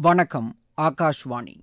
வணக்கம் ஆகாஷ்வாணி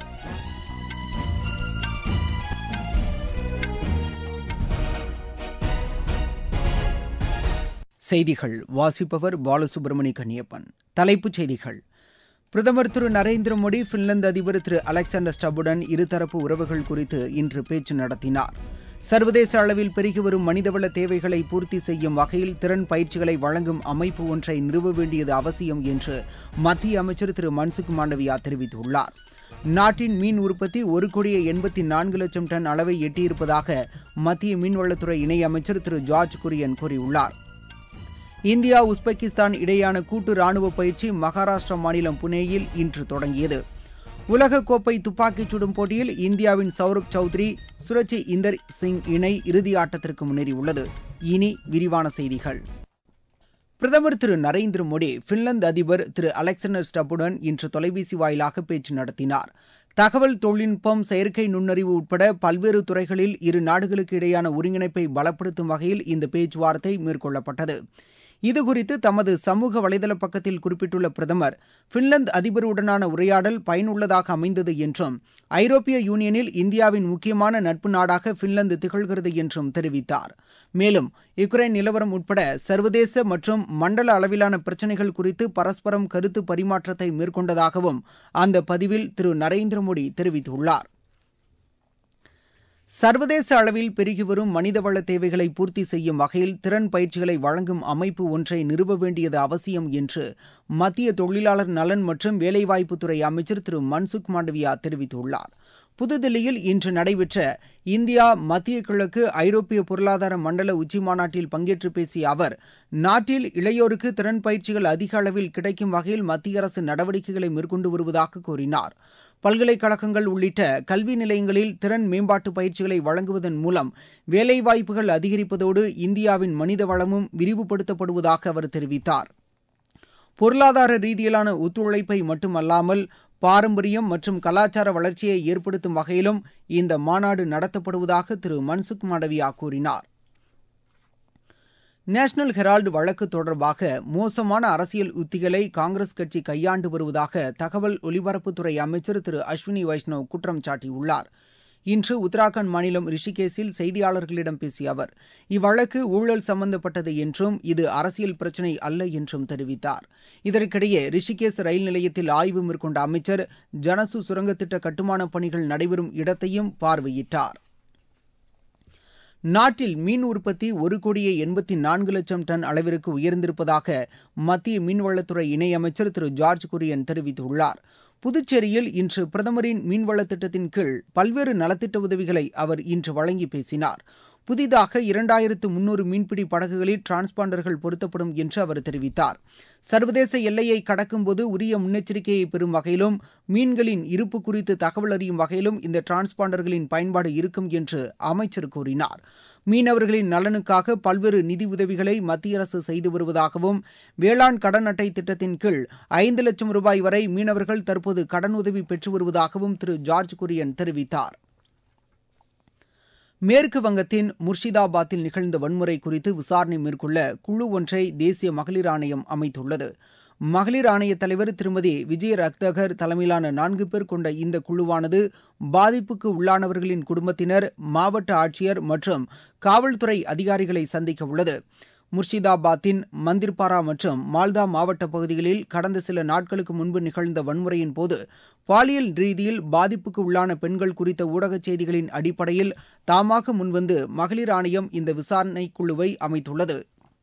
செய்திகள் வாசிப்பவர் பாலசுப்ரமணி கன்னியப்பன் தலைப்புச் செய்திகள் பிரதமர் திரு நரேந்திர மோடி பின்லாந்து அதிபர் திரு அலெக்சாண்டர் ஸ்டபுடன் இருதரப்பு உறவுகள் குறித்து இன்று பேச்சு நடத்தினார் சர்வதேச அளவில் பெருகி வரும் மனிதவள தேவைகளை பூர்த்தி செய்யும் வகையில் திறன் பயிற்சிகளை வழங்கும் அமைப்பு ஒன்றை நிறுவ வேண்டியது அவசியம் என்று மத்திய அமைச்சர் திரு மன்சுக் மாண்டவியா தெரிவித்துள்ளார் நாட்டின் மீன் உற்பத்தி ஒரு கோடியே எண்பத்தி நான்கு லட்சம் டன் அளவை எட்டியிருப்பதாக மத்திய மீன்வளத்துறை இணையமைச்சர் திரு ஜார்ஜ் குரியன் கூறியுள்ளார் இந்தியா உஸ்பெகிஸ்தான் இடையேயான கூட்டு ராணுவ பயிற்சி மகாராஷ்டிரா மாநிலம் புனேயில் இன்று தொடங்கியது உலகக்கோப்பை துப்பாக்கிச் சுடும் போட்டியில் இந்தியாவின் சௌரப் சௌத்ரி சுரச்சி இந்தர் சிங் இணை இறுதி ஆட்டத்திற்கு முன்னேறியுள்ளது இனி விரிவான செய்திகள் பிரதமர் திரு நரேந்திர மோடி பின்லாந்து அதிபர் திரு அலெக்சாண்டர் ஸ்டப்புடன் இன்று தொலைபேசி வாயிலாக பேச்சு நடத்தினார் தகவல் தொழில்நுட்பம் செயற்கை நுண்ணறிவு உட்பட பல்வேறு துறைகளில் இரு நாடுகளுக்கு இடையான ஒருங்கிணைப்பை பலப்படுத்தும் வகையில் இந்த பேச்சுவார்த்தை மேற்கொள்ளப்பட்டது இதுகுறித்து தமது சமூக வலைதள பக்கத்தில் குறிப்பிட்டுள்ள பிரதமர் பின்லாந்து அதிபருடனான உரையாடல் பயனுள்ளதாக அமைந்தது என்றும் ஐரோப்பிய யூனியனில் இந்தியாவின் முக்கியமான நட்பு நாடாக பின்லாந்து திகழ்கிறது என்றும் தெரிவித்தார் மேலும் யுக்ரைன் நிலவரம் உட்பட சர்வதேச மற்றும் மண்டல அளவிலான பிரச்சினைகள் குறித்து பரஸ்பரம் கருத்து பரிமாற்றத்தை மேற்கொண்டதாகவும் அந்த பதிவில் திரு நரேந்திர மோடி தெரிவித்துள்ளார் சர்வதேச அளவில் பெருகி வரும் மனிதவள தேவைகளை பூர்த்தி செய்யும் வகையில் திறன் பயிற்சிகளை வழங்கும் அமைப்பு ஒன்றை நிறுவ வேண்டியது அவசியம் என்று மத்திய தொழிலாளர் நலன் மற்றும் வேலைவாய்ப்புத்துறை அமைச்சர் திரு மன்சுக் மாண்டவியா தெரிவித்துள்ளார் புதுதில்லியில் இன்று நடைபெற்ற இந்தியா மத்திய கிழக்கு ஐரோப்பிய பொருளாதார மண்டல உச்சிமாநாட்டில் பங்கேற்று பேசிய அவர் நாட்டில் இளையோருக்கு திறன் பயிற்சிகள் அதிக அளவில் கிடைக்கும் வகையில் மத்திய அரசு நடவடிக்கைகளை மேற்கொண்டு வருவதாக கூறினார் பல்கலைக்கழகங்கள் உள்ளிட்ட கல்வி நிலையங்களில் திறன் மேம்பாட்டு பயிற்சிகளை வழங்குவதன் மூலம் வேலைவாய்ப்புகள் அதிகரிப்பதோடு இந்தியாவின் மனித வளமும் விரிவுபடுத்தப்படுவதாக அவர் தெரிவித்தார் பொருளாதார ரீதியிலான ஒத்துழைப்பை மட்டுமல்லாமல் பாரம்பரியம் மற்றும் கலாச்சார வளர்ச்சியை ஏற்படுத்தும் வகையிலும் இந்த மாநாடு நடத்தப்படுவதாக திரு மன்சுக் மாண்டவியா கூறினார் நேஷனல் ஹெரால்டு வழக்கு தொடர்பாக மோசமான அரசியல் உத்திகளை காங்கிரஸ் கட்சி கையாண்டு வருவதாக தகவல் ஒலிபரப்புத்துறை அமைச்சர் திரு அஸ்வினி வைஷ்ணவ் குற்றம் சாட்டியுள்ளார் இன்று உத்தராகண்ட் மாநிலம் ரிஷிகேசில் செய்தியாளர்களிடம் பேசிய அவர் இவ்வழக்கு ஊழல் சம்பந்தப்பட்டது என்றும் இது அரசியல் பிரச்சினை அல்ல என்றும் தெரிவித்தார் இதற்கிடையே ரிஷிகேஸ் ரயில் நிலையத்தில் ஆய்வு மேற்கொண்ட அமைச்சர் ஜனசு சுரங்கத்திட்ட கட்டுமானப் பணிகள் நடைபெறும் இடத்தையும் பார்வையிட்டார் நாட்டில் மீன் உற்பத்தி ஒரு கோடியே எண்பத்தி நான்கு லட்சம் டன் அளவிற்கு உயர்ந்திருப்பதாக மத்திய மீன்வளத்துறை இணையமைச்சர் திரு ஜார்ஜ் குரியன் தெரிவித்துள்ளார் புதுச்சேரியில் இன்று பிரதமரின் மீன்வள திட்டத்தின் கீழ் பல்வேறு நலத்திட்ட உதவிகளை அவர் இன்று வழங்கி பேசினார் புதிதாக இரண்டாயிரத்து முன்னூறு மீன்பிடி படகுகளில் டிரான்ஸ்பாண்டர்கள் பொருத்தப்படும் என்று அவர் தெரிவித்தார் சர்வதேச எல்லையை கடக்கும்போது உரிய முன்னெச்சரிக்கையை பெறும் வகையிலும் மீன்களின் இருப்பு குறித்து தகவல் அறியும் வகையிலும் இந்த டிரான்ஸ்பாண்டர்களின் பயன்பாடு இருக்கும் என்று அமைச்சர் கூறினார் மீனவர்களின் நலனுக்காக பல்வேறு நிதி உதவிகளை மத்திய அரசு செய்து வருவதாகவும் வேளாண் கடன் அட்டை திட்டத்தின் கீழ் ஐந்து லட்சம் ரூபாய் வரை மீனவர்கள் தற்போது கடனுதவி பெற்று வருவதாகவும் திரு ஜார்ஜ் குரியன் தெரிவித்தார் மேற்கு வங்கத்தின் முர்ஷிதாபாத்தில் நிகழ்ந்த வன்முறை குறித்து விசாரணை மேற்கொள்ள குழு ஒன்றை தேசிய மகளிர் ஆணையம் அமைத்துள்ளது மகளிர் ஆணைய தலைவர் திருமதி விஜய் ரக்தகர் தலைமையிலான நான்கு பேர் கொண்ட இந்த குழுவானது பாதிப்புக்கு உள்ளானவர்களின் குடும்பத்தினர் மாவட்ட ஆட்சியர் மற்றும் காவல்துறை அதிகாரிகளை சந்திக்க உள்ளது முர்ஷிதாபாத்தின் மந்திர்பாரா மற்றும் மால்தா மாவட்ட பகுதிகளில் கடந்த சில நாட்களுக்கு முன்பு நிகழ்ந்த வன்முறையின் போது பாலியல் ரீதியில் பாதிப்புக்கு உள்ளான பெண்கள் குறித்த ஊடக செய்திகளின் அடிப்படையில் தாமாக முன்வந்து மகளிர் ஆணையம் இந்த விசாரணை குழுவை அமைத்துள்ளது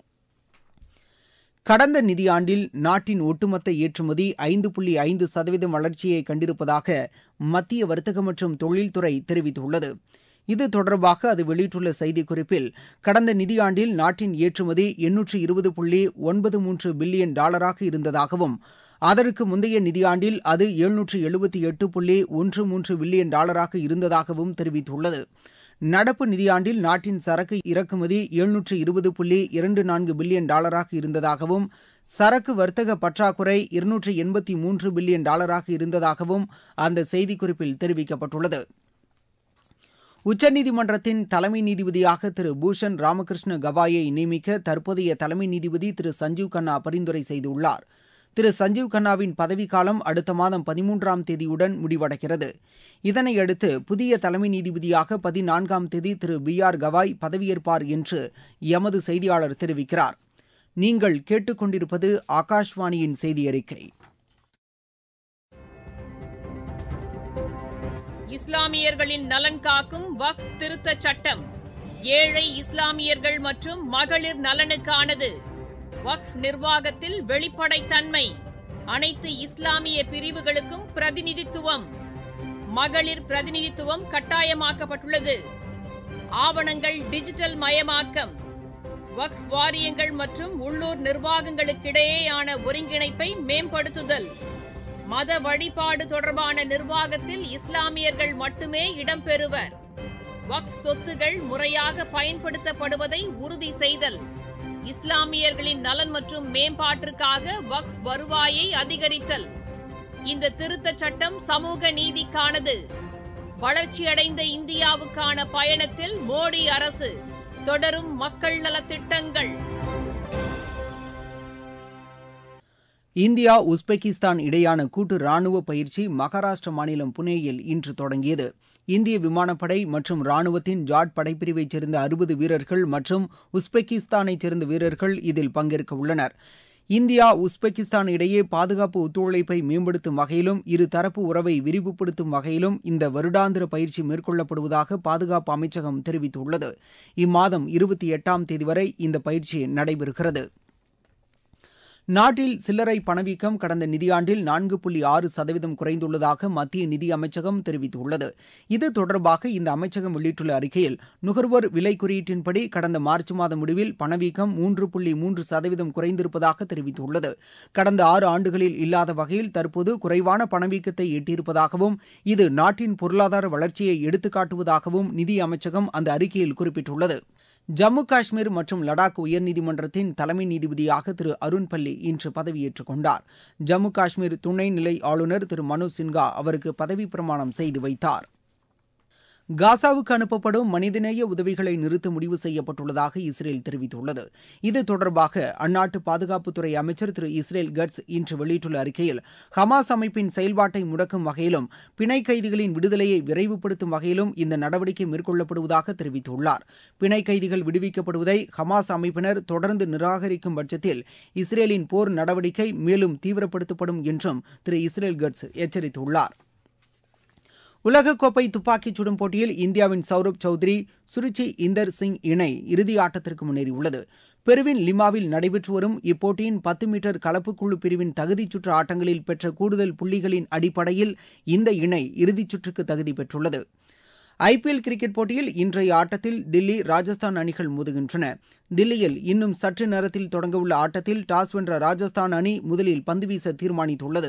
கடந்த நிதியாண்டில் நாட்டின் ஒட்டுமொத்த ஏற்றுமதி ஐந்து புள்ளி ஐந்து சதவீதம் வளர்ச்சியை கண்டிருப்பதாக மத்திய வர்த்தக மற்றும் தொழில்துறை தெரிவித்துள்ளது இது தொடர்பாக அது வெளியிட்டுள்ள செய்திக்குறிப்பில் கடந்த நிதியாண்டில் நாட்டின் ஏற்றுமதி எண்ணூற்று இருபது புள்ளி ஒன்பது மூன்று பில்லியன் டாலராக இருந்ததாகவும் அதற்கு முந்தைய நிதியாண்டில் அது எழுநூற்று எழுபத்தி எட்டு புள்ளி ஒன்று மூன்று பில்லியன் டாலராக இருந்ததாகவும் தெரிவித்துள்ளது நடப்பு நிதியாண்டில் நாட்டின் சரக்கு இறக்குமதி எழுநூற்று இருபது புள்ளி இரண்டு நான்கு பில்லியன் டாலராக இருந்ததாகவும் சரக்கு வர்த்தக பற்றாக்குறை இருநூற்று எண்பத்தி மூன்று பில்லியன் டாலராக இருந்ததாகவும் அந்த செய்திக்குறிப்பில் தெரிவிக்கப்பட்டுள்ளது உச்சநீதிமன்றத்தின் தலைமை நீதிபதியாக திரு பூஷன் ராமகிருஷ்ண கவாயை நியமிக்க தற்போதைய தலைமை நீதிபதி திரு சஞ்சீவ் கண்ணா பரிந்துரை செய்துள்ளார் திரு சஞ்சீவ் கண்ணாவின் பதவிக்காலம் அடுத்த மாதம் பதிமூன்றாம் தேதியுடன் முடிவடைகிறது இதனையடுத்து புதிய தலைமை நீதிபதியாக பதினான்காம் தேதி திரு பி ஆர் கவாய் பதவியேற்பார் என்று எமது செய்தியாளர் தெரிவிக்கிறார் நீங்கள் கேட்டுக்கொண்டிருப்பது ஆகாஷ்வாணியின் செய்தி அறிக்கை இஸ்லாமியர்களின் நலன் காக்கும் வக் திருத்த சட்டம் ஏழை இஸ்லாமியர்கள் மற்றும் மகளிர் நலனுக்கானது வக் நிர்வாகத்தில் வெளிப்படைத்தன்மை அனைத்து இஸ்லாமிய பிரிவுகளுக்கும் பிரதிநிதித்துவம் மகளிர் பிரதிநிதித்துவம் கட்டாயமாக்கப்பட்டுள்ளது ஆவணங்கள் டிஜிட்டல் மயமாக்கம் வக் வாரியங்கள் மற்றும் உள்ளூர் நிர்வாகங்களுக்கிடையேயான ஒருங்கிணைப்பை மேம்படுத்துதல் மத வழிபாடு தொடர்பான நிர்வாகத்தில் இஸ்லாமியர்கள் மட்டுமே இடம்பெறுவர் வக்ஃப் சொத்துகள் முறையாக பயன்படுத்தப்படுவதை உறுதி செய்தல் இஸ்லாமியர்களின் நலன் மற்றும் மேம்பாட்டிற்காக வக்ஃப் வருவாயை அதிகரித்தல் இந்த திருத்தச் சட்டம் சமூக நீதிக்கானது வளர்ச்சியடைந்த இந்தியாவுக்கான பயணத்தில் மோடி அரசு தொடரும் மக்கள் நலத்திட்டங்கள் இந்தியா உஸ்பெகிஸ்தான் இடையான கூட்டு ராணுவ பயிற்சி மகாராஷ்டிர மாநிலம் புனேயில் இன்று தொடங்கியது இந்திய விமானப்படை மற்றும் ராணுவத்தின் ஜாட் படைப்பிரிவைச் சேர்ந்த அறுபது வீரர்கள் மற்றும் உஸ்பெகிஸ்தானைச் சேர்ந்த வீரர்கள் இதில் பங்கேற்க உள்ளனர் இந்தியா உஸ்பெகிஸ்தான் இடையே பாதுகாப்பு ஒத்துழைப்பை மேம்படுத்தும் வகையிலும் இருதரப்பு உறவை விரிவுபடுத்தும் வகையிலும் இந்த வருடாந்திர பயிற்சி மேற்கொள்ளப்படுவதாக பாதுகாப்பு அமைச்சகம் தெரிவித்துள்ளது இம்மாதம் இருபத்தி எட்டாம் தேதி வரை இந்த பயிற்சி நடைபெறுகிறது நாட்டில் சில்லறை பணவீக்கம் கடந்த நிதியாண்டில் நான்கு புள்ளி ஆறு சதவீதம் குறைந்துள்ளதாக மத்திய நிதி அமைச்சகம் தெரிவித்துள்ளது இது தொடர்பாக இந்த அமைச்சகம் வெளியிட்டுள்ள அறிக்கையில் நுகர்வோர் விலை குறியீட்டின்படி கடந்த மார்ச் மாத முடிவில் பணவீக்கம் மூன்று புள்ளி மூன்று சதவீதம் குறைந்திருப்பதாக தெரிவித்துள்ளது கடந்த ஆறு ஆண்டுகளில் இல்லாத வகையில் தற்போது குறைவான பணவீக்கத்தை எட்டியிருப்பதாகவும் இது நாட்டின் பொருளாதார வளர்ச்சியை எடுத்துக்காட்டுவதாகவும் நிதி அமைச்சகம் அந்த அறிக்கையில் குறிப்பிட்டுள்ளது ஜம்மு காஷ்மீர் மற்றும் லடாக் உயர்நீதிமன்றத்தின் தலைமை நீதிபதியாக திரு அருண் பள்ளி இன்று பதவியேற்றுக் கொண்டார் ஜம்மு காஷ்மீர் துணை நிலை ஆளுநர் திரு மனோஜ் சின்ஹா அவருக்கு பதவி பிரமாணம் செய்து வைத்தார் காசாவுக்கு அனுப்பப்படும் மனிதநேய உதவிகளை நிறுத்த முடிவு செய்யப்பட்டுள்ளதாக இஸ்ரேல் தெரிவித்துள்ளது இது தொடர்பாக அந்நாட்டு பாதுகாப்புத்துறை அமைச்சர் திரு இஸ்ரேல் கட்ஸ் இன்று வெளியிட்டுள்ள அறிக்கையில் ஹமாஸ் அமைப்பின் செயல்பாட்டை முடக்கும் வகையிலும் பிணை கைதிகளின் விடுதலையை விரைவுபடுத்தும் வகையிலும் இந்த நடவடிக்கை மேற்கொள்ளப்படுவதாக தெரிவித்துள்ளார் பிணை கைதிகள் விடுவிக்கப்படுவதை ஹமாஸ் அமைப்பினர் தொடர்ந்து நிராகரிக்கும் பட்சத்தில் இஸ்ரேலின் போர் நடவடிக்கை மேலும் தீவிரப்படுத்தப்படும் என்றும் திரு இஸ்ரேல் கட்ஸ் எச்சரித்துள்ளார் உலகக்கோப்பை துப்பாக்கிச் சுடும் போட்டியில் இந்தியாவின் சௌரப் சௌத்ரி சுருச்சி இந்தர் சிங் இணை இறுதி ஆட்டத்திற்கு முன்னேறியுள்ளது பெருவின் லிமாவில் நடைபெற்று வரும் இப்போட்டியின் பத்து மீட்டர் கலப்புக்குழு பிரிவின் தகுதிச் சுற்று ஆட்டங்களில் பெற்ற கூடுதல் புள்ளிகளின் அடிப்படையில் இந்த இணை இறுதிச் சுற்றுக்கு தகுதி பெற்றுள்ளது ஐபிஎல் கிரிக்கெட் போட்டியில் இன்றைய ஆட்டத்தில் தில்லி ராஜஸ்தான் அணிகள் மோதுகின்றன தில்லியில் இன்னும் சற்று நேரத்தில் தொடங்கவுள்ள ஆட்டத்தில் டாஸ் வென்ற ராஜஸ்தான் அணி முதலில் பந்து வீச தீர்மானித்துள்ளது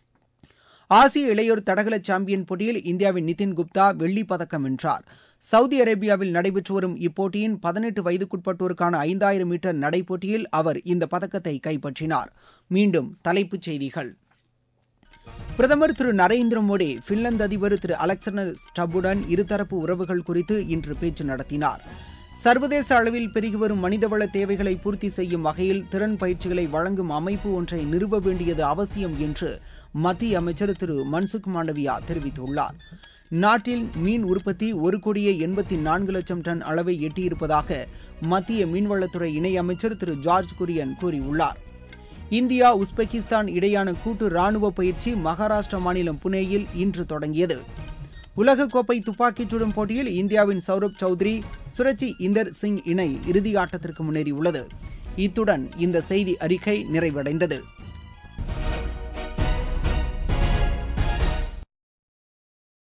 ஆசிய இளையோர் தடகள சாம்பியன் போட்டியில் இந்தியாவின் நிதின் குப்தா வெள்ளிப் பதக்கம் வென்றார் சவுதி அரேபியாவில் நடைபெற்று வரும் இப்போட்டியின் பதினெட்டு வயதுக்குட்பட்டோருக்கான ஐந்தாயிரம் மீட்டர் நடைப்போட்டியில் அவர் இந்த பதக்கத்தை கைப்பற்றினார் மீண்டும் தலைப்புச் செய்திகள் பிரதமர் திரு நரேந்திர மோடி பின்லாந்து அதிபர் திரு அலெக்சாண்டர் ஸ்டபுடன் இருதரப்பு உறவுகள் குறித்து இன்று பேச்சு நடத்தினார் சர்வதேச அளவில் பெருகி வரும் மனிதவள தேவைகளை பூர்த்தி செய்யும் வகையில் திறன் பயிற்சிகளை வழங்கும் அமைப்பு ஒன்றை நிறுவ வேண்டியது அவசியம் என்று மத்திய அமைச்சர் திரு மன்சுக் மாண்டவியா தெரிவித்துள்ளார் நாட்டில் மீன் உற்பத்தி ஒரு கோடியே எண்பத்தி நான்கு லட்சம் டன் அளவை எட்டியிருப்பதாக மத்திய மீன்வளத்துறை இணையமைச்சர் திரு ஜார்ஜ் குரியன் கூறியுள்ளார் இந்தியா உஸ்பெகிஸ்தான் இடையான கூட்டு ராணுவ பயிற்சி மகாராஷ்டிரா மாநிலம் புனேயில் இன்று தொடங்கியது உலகக்கோப்பை துப்பாக்கிச் சுடும் போட்டியில் இந்தியாவின் சௌரப் சௌத்ரி சுரச்சி இந்தர் சிங் இணை இறுதி ஆட்டத்திற்கு முன்னேறியுள்ளது இத்துடன் இந்த செய்தி அறிக்கை நிறைவடைந்தது